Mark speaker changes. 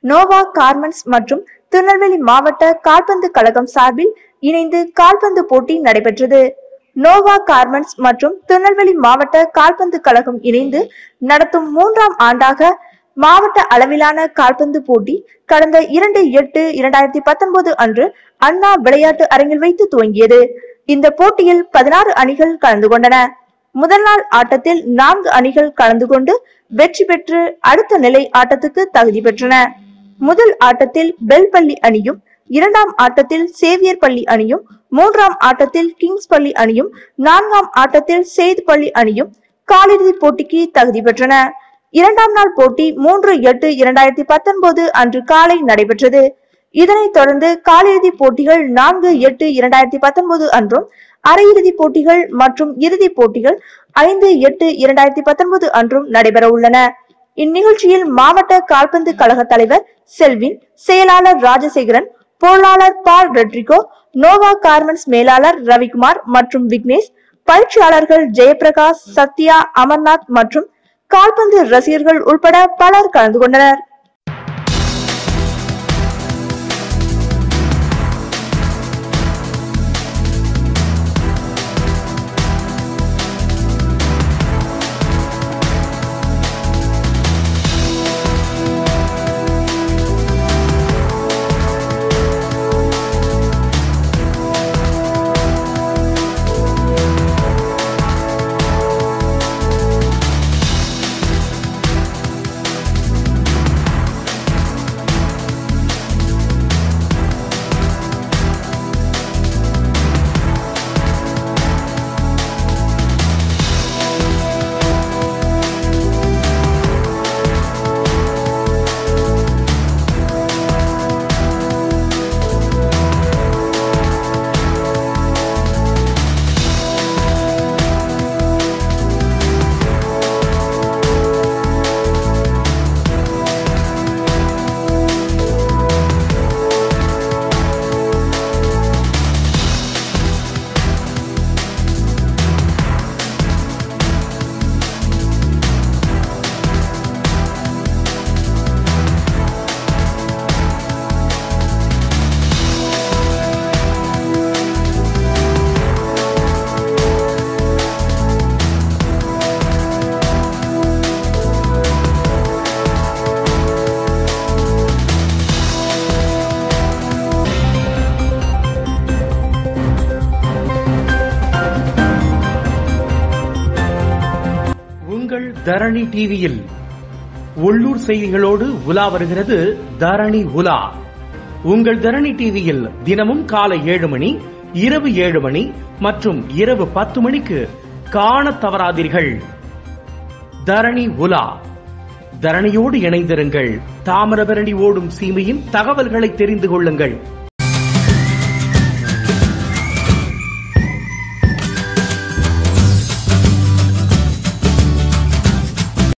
Speaker 1: Noah garments மற்றும் திருநெல்வேலி மாவட்ட கால்பந்து கழகம் சார்பில் இணைந்து கால்பந்து போட்டி நடைபெற்றது நோவா கார்மெண்ட்ஸ் மற்றும் திருநெல்வேலி மாவட்ட கால்பந்து கழகம் இணைந்து நடத்தும் மூன்றாம் ஆண்டாக மாவட்ட அளவிலான கால்பந்து போட்டி கடந்த இரண்டு எட்டு இரண்டாயிரத்தி பத்தொன்பது அன்று அண்ணா விளையாட்டு அரங்கில் வைத்து துவங்கியது இந்த போட்டியில் பதினாறு அணிகள் கலந்து கொண்டன முதல் நாள் ஆட்டத்தில் நான்கு அணிகள் கலந்து கொண்டு வெற்றி பெற்று அடுத்த நிலை ஆட்டத்துக்கு தகுதி பெற்றன முதல் ஆட்டத்தில் பெல் பள்ளி அணியும் இரண்டாம் ஆட்டத்தில் சேவியர் பள்ளி அணியும் மூன்றாம் ஆட்டத்தில் கிங்ஸ் பள்ளி அணியும் நான்காம் ஆட்டத்தில் சேது பள்ளி அணியும் காலிறுதிப் போட்டிக்கு தகுதி பெற்றன இரண்டாம் நாள் போட்டி மூன்று எட்டு இரண்டாயிரத்தி பத்தொன்பது அன்று காலை நடைபெற்றது இதனைத் தொடர்ந்து காலிறுதி போட்டிகள் நான்கு எட்டு இரண்டாயிரத்தி பத்தொன்பது அன்றும் அரையிறுதி போட்டிகள் மற்றும் இறுதிப் போட்டிகள் ஐந்து எட்டு இரண்டாயிரத்தி பத்தொன்பது அன்றும் நடைபெற உள்ளன இந்நிகழ்ச்சியில் மாவட்ட கால்பந்து கழக தலைவர் செல்வின் செயலாளர் ராஜசேகரன் பொருளாளர் பால் ரெட்ரிகோ நோவா கார்மெண்ட்ஸ் மேலாளர் ரவிக்குமார் மற்றும் விக்னேஷ் பயிற்சியாளர்கள் ஜெயபிரகாஷ் சத்யா அமர்நாத் மற்றும் கால்பந்து ரசிகர்கள் உட்பட பலர் கலந்து கொண்டனர்
Speaker 2: உங்கள் தரணி டிவியில் உள்ளூர் செய்திகளோடு உலா வருகிறது தரணி உலா உங்கள் தரணி டிவியில் தினமும் காலை ஏழு மணி இரவு ஏழு மணி மற்றும் இரவு பத்து மணிக்கு காணத் தவறாதீர்கள் தரணி உலா தரணியோடு இணைந்திருங்கள் தாமிரபரணி ஓடும் சீமையின் தகவல்களை தெரிந்து கொள்ளுங்கள்